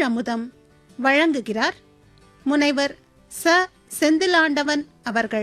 அமுதம் வழங்குகிறார் முனைவர் ச செந்திலாண்டவன் அவர்கள்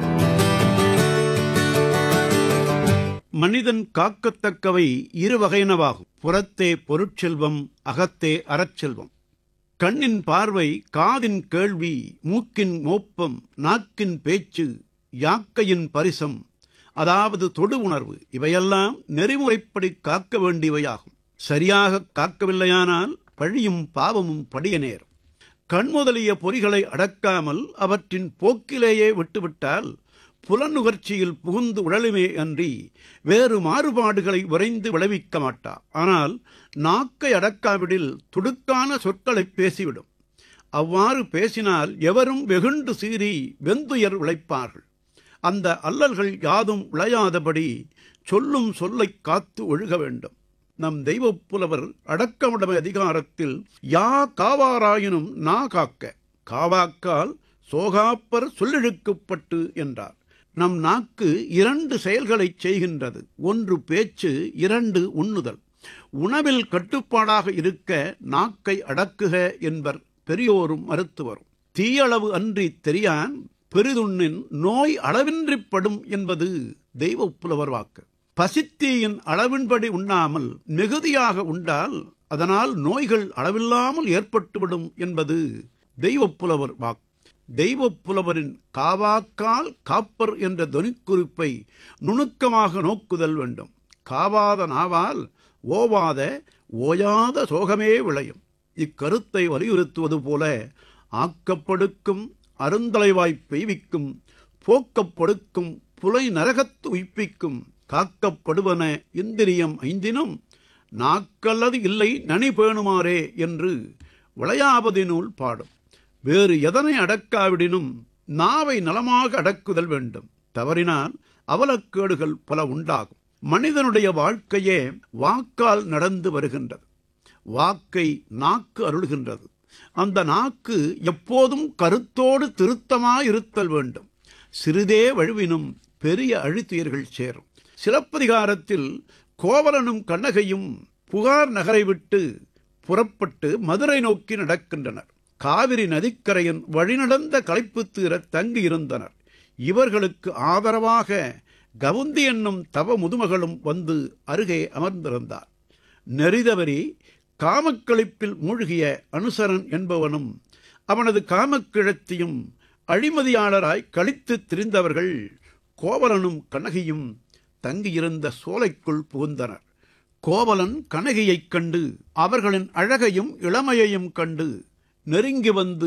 மனிதன் காக்கத்தக்கவை இரு வகையினவாகும் புறத்தே பொருட்செல்வம் அகத்தே அறச்செல்வம் கண்ணின் பார்வை காதின் கேள்வி மூக்கின் மோப்பம் நாக்கின் பேச்சு யாக்கையின் பரிசம் அதாவது தொடு உணர்வு இவையெல்லாம் நெறிமுறைப்படி காக்க வேண்டியவையாகும் சரியாக காக்கவில்லையானால் பழியும் பாவமும் படிய நேரும் கண் முதலிய பொறிகளை அடக்காமல் அவற்றின் போக்கிலேயே விட்டுவிட்டால் புலனுகர்ச்சியில் புகுந்து உழலுமே அன்றி வேறு மாறுபாடுகளை விரைந்து விளைவிக்க மாட்டா ஆனால் நாக்கை அடக்காவிடில் துடுக்கான சொற்களை பேசிவிடும் அவ்வாறு பேசினால் எவரும் வெகுண்டு சீறி வெந்துயர் விளைப்பார்கள் அந்த அல்லல்கள் யாதும் விளையாதபடி சொல்லும் சொல்லைக் காத்து ஒழுக வேண்டும் நம் தெய்வப் புலவர் அடக்கமுடைமை அதிகாரத்தில் யா காவாராயினும் நா காக்க காவாக்கால் சோகாப்பர் சொல்லிழுக்கப்பட்டு என்றார் நம் நாக்கு இரண்டு செயல்களைச் செய்கின்றது ஒன்று பேச்சு இரண்டு உண்ணுதல் உணவில் கட்டுப்பாடாக இருக்க நாக்கை அடக்குக என்பர் பெரியோரும் மருத்துவரும் தீயளவு அன்றி தெரியான் பெரிதுண்ணின் நோய் அளவின்றிப்படும் என்பது தெய்வ புலவர் வாக்கு பசித்தீயின் அளவின்படி உண்ணாமல் மிகுதியாக உண்டால் அதனால் நோய்கள் அளவில்லாமல் ஏற்பட்டுவிடும் என்பது தெய்வப் புலவர் வாக்கு தெய்வப் புலவரின் காவாக்கால் காப்பர் என்ற தொனிக்குறிப்பை நுணுக்கமாக நோக்குதல் வேண்டும் காவாத நாவால் ஓவாத ஓயாத சோகமே விளையும் இக்கருத்தை வலியுறுத்துவது போல ஆக்கப்படுக்கும் அருந்தலைவாய்ப் பெய்விக்கும் போக்கப்படுக்கும் புலை நரகத்து உய்ப்பிக்கும் காக்கப்படுவன இந்திரியம் ஐந்தினும் நாக்கல்லது இல்லை நனி பேணுமாறே என்று விளையாபதினுள் பாடும் வேறு எதனை அடக்காவிடினும் நாவை நலமாக அடக்குதல் வேண்டும் தவறினால் அவலக்கேடுகள் பல உண்டாகும் மனிதனுடைய வாழ்க்கையே வாக்கால் நடந்து வருகின்றது வாக்கை நாக்கு அருள்கின்றது அந்த நாக்கு எப்போதும் கருத்தோடு திருத்தமாயிருத்தல் வேண்டும் சிறிதே வழுவினும் பெரிய அழித்துயர்கள் சேரும் சிலப்பதிகாரத்தில் கோவலனும் கண்ணகையும் புகார் நகரை விட்டு புறப்பட்டு மதுரை நோக்கி நடக்கின்றனர் காவிரி நதிக்கரையின் வழிநடந்த களைப்பு தீர தங்கியிருந்தனர் இவர்களுக்கு ஆதரவாக கவுந்தி என்னும் தவ முதுமகளும் வந்து அருகே அமர்ந்திருந்தார் நெறிதவரி காமக்களிப்பில் மூழ்கிய அனுசரன் என்பவனும் அவனது காமக்கிழத்தியும் அழிமதியாளராய் கழித்து திரிந்தவர்கள் கோவலனும் கண்ணகியும் தங்கியிருந்த சோலைக்குள் புகுந்தனர் கோவலன் கண்ணகியைக் கண்டு அவர்களின் அழகையும் இளமையையும் கண்டு நெருங்கி வந்து